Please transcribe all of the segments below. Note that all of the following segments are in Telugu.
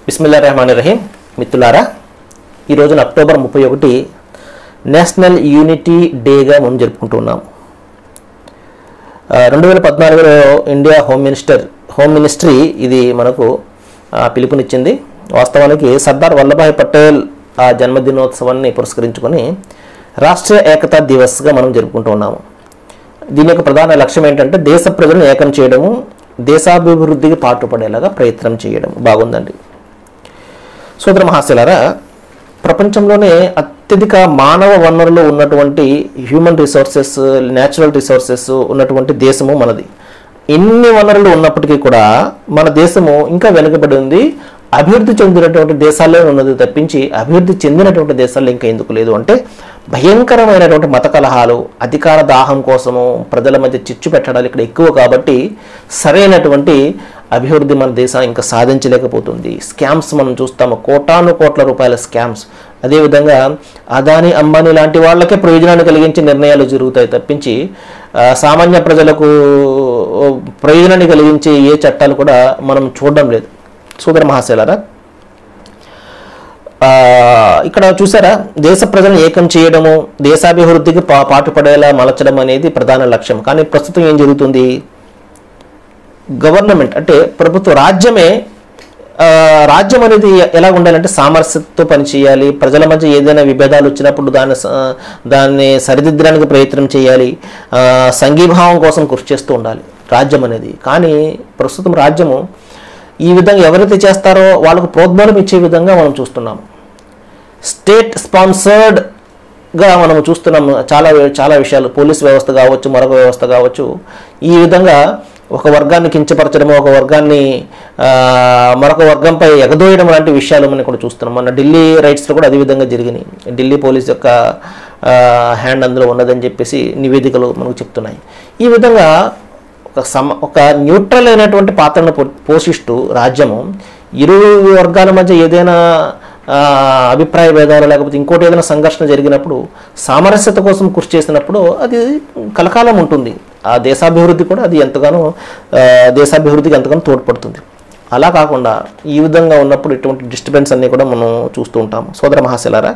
బిస్మిల్లా రెహమాన్ రహీం మిత్రులారా ఈ రోజున అక్టోబర్ ముప్పై ఒకటి నేషనల్ యూనిటీ డేగా మనం జరుపుకుంటున్నాం రెండు వేల పద్నాలుగులో India home minister home ministry ఇది మనకు ఆ, పిలుపునిచ్చింది వాస్తవానికి సర్దార్ వల్లభాయ్ పటేల్ ఆ జన్మదినోత్సవాన్ని పురస్కరించుకొని రాష్ట్రీయ ఏకతా దివస్గా మనం జరుపుకుంటూ ఉన్నాము దీని యొక్క ప్రధాన లక్ష్యం ఏంటంటే దేశ ప్రజలను ఏకం చేయడము దేశాభివృద్ధికి పాటుపడేలాగా ప్రయత్నం చేయడం బాగుందండి సోదర మహాశిలారా ప్రపంచంలోనే అత్యధిక మానవ వనరులు ఉన్నటువంటి హ్యూమన్ రిసోర్సెస్ న్యాచురల్ రిసోర్సెస్ ఉన్నటువంటి దేశము మనది ఎన్ని వనరులు ఉన్నప్పటికీ కూడా మన దేశము ఇంకా వెనుకబడి ఉంది అభివృద్ధి చెందినటువంటి దేశాల్లో ఉన్నది తప్పించి అభివృద్ధి చెందినటువంటి దేశాల్లో ఇంకా ఎందుకు లేదు అంటే భయంకరమైనటువంటి మత కలహాలు అధికార దాహం కోసము ప్రజల మధ్య చిచ్చు పెట్టడాలు ఇక్కడ ఎక్కువ కాబట్టి సరైనటువంటి అభివృద్ధి మన దేశం ఇంకా సాధించలేకపోతుంది స్కామ్స్ మనం చూస్తాము కోటాను కోట్ల రూపాయల స్కామ్స్ అదేవిధంగా అదాని అంబానీ లాంటి వాళ్ళకే ప్రయోజనాన్ని కలిగించే నిర్ణయాలు జరుగుతాయి తప్పించి ఆ, సామాన్య ప్రజలకు ప్రయోజనాన్ని కలిగించే ఏ చట్టాలు కూడా మనం చూడడం లేదు సోదర మహాశైలారా ఆ, ఇక్కడ చూసారా దేశ ప్రజలను ఏకం చేయడము దేశాభివృద్ధికి పా పాటుపడేలా మలచడం అనేది ప్రధాన లక్ష్యం కానీ ప్రస్తుతం ఏం జరుగుతుంది గవర్నమెంట్ అంటే ప్రభుత్వ రాజ్యమే ఆ, రాజ్యం అనేది ఎలా ఉండాలంటే సామరస్యతతో పనిచేయాలి ప్రజల మధ్య ఏదైనా విభేదాలు వచ్చినప్పుడు దాన్ని స- దాన్ని సరిదిద్దడానికి ప్రయత్నం చేయాలి ఆ, సంఘీభావం కోసం కృషి చేస్తూ ఉండాలి రాజ్యం అనేది కానీ ప్రస్తుతం రాజ్యము ఈ విధంగా ఎవరైతే చేస్తారో వాళ్ళకు ప్రోద్బలం ఇచ్చే విధంగా మనం చూస్తున్నాం స్టేట్ స్పాన్సర్డ్గా మనం చూస్తున్నాం చాలా చాలా విషయాలు పోలీస్ వ్యవస్థ కావచ్చు మరొక వ్యవస్థ కావచ్చు ఈ విధంగా ఒక వర్గాన్ని కించపరచడం ఒక వర్గాన్ని ఆ, మరొక వర్గంపై ఎగదోయడం లాంటి విషయాలు మనం ఇక్కడ చూస్తున్నాం మన ఢిల్లీ రైట్స్లో కూడా అదే విధంగా జరిగినాయి ఢిల్లీ పోలీస్ యొక్క హ్యాండ్ అందులో ఉన్నదని చెప్పేసి నివేదికలు మనకు చెప్తున్నాయి ఈ విధంగా ఒక సమ ఒక న్యూట్రల్ అయినటువంటి పాత్రను పో- పోషిస్తూ రాజ్యము ఇరు వర్గాల మధ్య ఏదైనా ఆ, అభిప్రాయ భేదాలు లేకపోతే ఇంకోటి ఏదైనా సంఘర్షణ జరిగినప్పుడు సామరస్యత కోసం కృషి చేసినప్పుడు అది కలకాలం ఉంటుంది ఆ దేశాభివృద్ధి కూడా అది ఎంతగానో ఆ, దేశాభివృద్ధికి ఎంతగానో తోడ్పడుతుంది అలా కాకుండా ఈ విధంగా ఉన్నప్పుడు ఇటువంటి డిస్టర్బెన్స్ అన్నీ కూడా మనం చూస్తూ ఉంటాము సోదర మహాశిలారా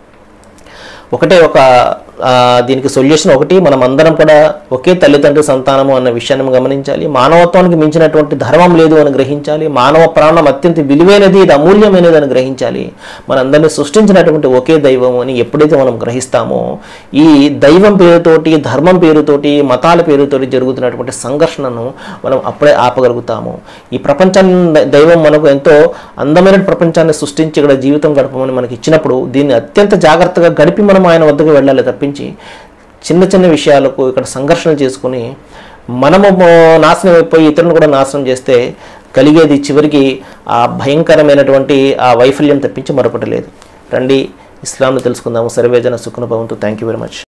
ఒకటే ఒక ఆ, దీనికి సొల్యూషన్ ఒకటి మనం అందరం కూడా ఒకే తల్లిదండ్రి సంతానము అన్న విషయాన్ని గమనించాలి మానవత్వానికి మించినటువంటి ధర్మం లేదు అని గ్రహించాలి మానవ ప్రాణం అత్యంత విలువైనది ఇది అమూల్యమైనది అని గ్రహించాలి మనందరినీ సృష్టించినటువంటి ఒకే దైవం అని ఎప్పుడైతే మనం గ్రహిస్తామో ఈ దైవం పేరుతోటి ధర్మం పేరుతోటి మతాల పేరుతోటి జరుగుతున్నటువంటి సంఘర్షణను మనం అప్పుడే ఆపగలుగుతాము ఈ ప్రపంచాన్ని దైవం మనకు ఎంతో అందమైన ప్రపంచాన్ని సృష్టించి ఇక్కడ జీవితం గడపమని మనకి ఇచ్చినప్పుడు దీన్ని అత్యంత జాగ్రత్తగా గడిపి మనం ఆయన వద్దకు వెళ్ళాలి తప్పించి చిన్న చిన్న విషయాలకు ఇక్కడ సంఘర్షణ చేసుకుని మనము మో- నాశనం అయిపోయి ఇతరులను కూడా నాశనం చేస్తే కలిగేది చివరికి ఆ భయంకరమైనటువంటి ఆ వైఫల్యం తప్పించి మరొకటి లేదు రండి ఇస్లాంను తెలుసుకుందాము సర్వేజన సుఖన భవంతు థ్యాంక్ యూ వెరీ మచ్